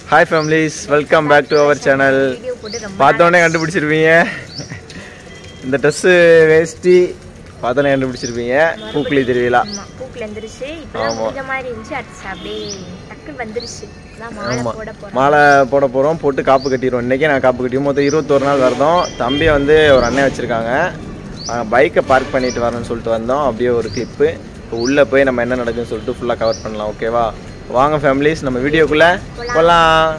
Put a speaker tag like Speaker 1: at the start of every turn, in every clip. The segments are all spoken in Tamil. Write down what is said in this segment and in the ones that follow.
Speaker 1: Hi families welcome back to our channel
Speaker 2: video போட்டு ரொம்ப
Speaker 1: பார்த்தோன்னே கண்டுபிடிச்சிருப்பீங்க இந்த ட்ரெஸ்ஸு வேஷ்டி பார்த்தோன்னே கண்டுபிடிச்சிருப்பீங்க பூக்குழி திருவிழா
Speaker 2: ஆமா பூக்குல வந்துருச்சு இப்பதான் முடிஞ்ச மாதிரி இருந்துச்சு அடுத்து அப்படியே டக்குன்னு வந்துருச்சு அதான் மாலை
Speaker 1: ஆமாம்
Speaker 2: போட போறோம்
Speaker 1: மாலை போட போகிறோம் போட்டு காப்பு கட்டிடுவோம் இன்றைக்கே நான் காப்பு கட்டிடுவோம் மொத்தம் இருபத்தொரு நாள் வரதும் தம்பியை வந்து ஒரு அண்ணன் வச்சுருக்காங்க பைக்கை பார்க் பண்ணிட்டு வரேன்னு சொல்லிட்டு வந்தோம் அப்படியே ஒரு கிளிப்பு இப்போ உள்ளே போய் நம்ம என்ன நடக்குதுன்னு சொல்லிட்டு ஃபுல்லாக கவர் பண்ணலாம் ஓகேவா வாங்க ஃபேமிலிஸ் நம்ம வீடியோக்குள்ளே போகலாம்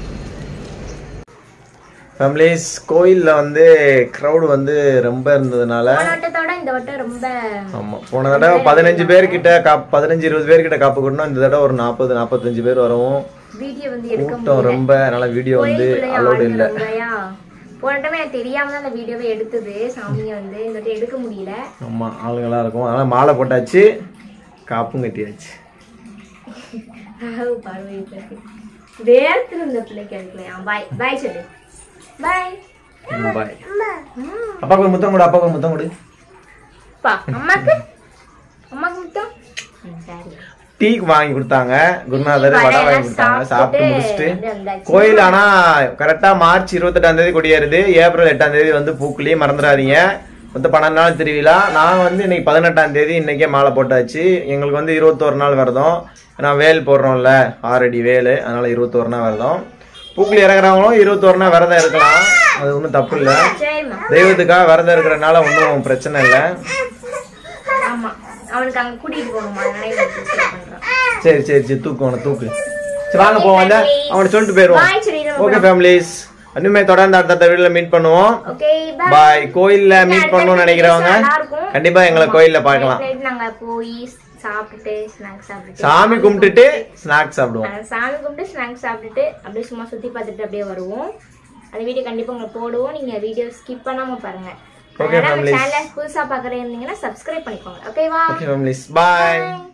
Speaker 1: ஃபேமிலிஸ் கோயிலில் வந்து க்ரௌடு வந்து ரொம்ப இருந்ததுனால
Speaker 2: போன வட்டத்தோட இந்த வட்டம் ரொம்ப
Speaker 1: ஆமாம் போன தடவை பதினஞ்சு பேர்கிட்ட காப் பதினஞ்சு இருபது பேர்கிட்ட காப்பு கட்டணும் இந்த தடவை ஒரு நாற்பது நாற்பத்தஞ்சு பேர் வரவும்
Speaker 2: வீடியோ வந்து எடுக்க
Speaker 1: கூட்டம் ரொம்ப அதனால வீடியோ வந்து
Speaker 2: கோயிலுக்குள்ளேயே
Speaker 1: அலோடு
Speaker 2: ஆளுங்க
Speaker 1: இல்லை
Speaker 2: ரொம்பயா போன டைம் எனக்கு தெரியாம தான் அந்த வீடியோவை எடுத்தது சாமியை வந்து இந்த வாட்டி எடுக்க முடியல
Speaker 1: ஆமாம் ஆளுங்களாம் இருக்கும் அதனால் மாலை போட்டாச்சு காப்பும் கட்டியாச்சு
Speaker 2: ராகு பார்வை பிறகு. வேர்த்துல இந்த பிள்ளைக்கு எடுக்கலையா பாய் பாய் சொல்லு பாய்
Speaker 1: பாய் அப்பாவுக்கு ஒரு முத்தம் கொடு அப்பாவுக்கு ஒரு முத்தம் கொடு
Speaker 2: பா அம்மாக்கு அம்மாக்கு முத்தம் ம், சரி
Speaker 1: டீ வாங்கி கொடுத்தாங்க குருநாதர் வடை வாங்கி கொடுத்தாங்க சாப்பிட்டு முடிச்சுட்டு
Speaker 2: அப்படியே வந்தாச்சு.
Speaker 1: கோயில் ஆனா கரெக்டா மார்ச் இருபத்தெட்டாம் தேதி கொடியேறுது ஏப்ரல் எட்டாம் தேதி வந்து பூக்குழி மறந்துடாதீங்க மொத்தம் பன்னெண்டு நாள் திருவிழா நான் வந்து இன்னைக்கு பதினெட்டாம் தேதி இன்னைக்கே மாலை போட்டாச்சு எங்களுக்கு வந்து இருபத்தோரு நாள் விரதம் நான் வேல் போடுறோம்ல ஆறடி வேல் அதனால இருபத்தோரு நாள் விரதம் பூக்குழி இறங்குறவங்களும் இருபத்தோரு நாள் விரதம் இருக்கலாம் அது ஒன்றும் தப்பு இல்லை
Speaker 2: சரிம்மா
Speaker 1: தெய்வத்துக்காக விரதம் இருக்கிறனால ஒன்றும் பிரச்சனை இல்லை
Speaker 2: ஆமா அவனுக்கு அங்க கூட்டிட்டு போகணுமா அதனால இவனுக்கு சரி பண்றான்
Speaker 1: சரி சரி சரி தூக்கு அவனை தூக்கு சரி வாங்க போவோம் வந்து அவனை சொல்லிட்டு போயிடுவோம்
Speaker 2: பாய் சரி
Speaker 1: ஓகே ஃபேமிலிஸ் இனிமே தொடர்ந்து அடுத்த வீடியோல மீட் பண்ணுவோம்
Speaker 2: ஓகே பாய்
Speaker 1: பாய் கோயில்ல மீட் பண்ணணும்னு நினைக்கிறவங்க
Speaker 2: நல்லா இருக்கும்
Speaker 1: கண்டிப்பா எங்களை கோயில்ல பார்க்கலாம்
Speaker 2: நைட் நாங்க போய் சாப்பிட்டுட்டு ஸ்நாக்ஸ் சாப்பிட்டுட்டு
Speaker 1: சாமி கும்பிட்டுட்டு ஸ்நாக்ஸ் சாப்பிடுவோம்
Speaker 2: நாங்க சாமி கும்பிட்டு ஸ்நாக்ஸ் சாப்பிட்டுட்டு அப்படியே சும்மா சுத்தி பார்த்துட்டு அப்படியே வருவோம் அந்த வீடியோ கண்டிப்பா உங்களுக்கு போடுவோம் நீங்க வீடியோ ஸ்கிப் பண்ணாம பாருங்க
Speaker 1: Okay,
Speaker 2: அதனால நம்ம
Speaker 1: families.
Speaker 2: சேனலை புதுசா பாக்குறீங்கன்னா சப்ஸ்கிரைப் பண்ணிக்கோங்க ஓகேவா
Speaker 1: ஓகே ஃபேமிலிஸ் பாய்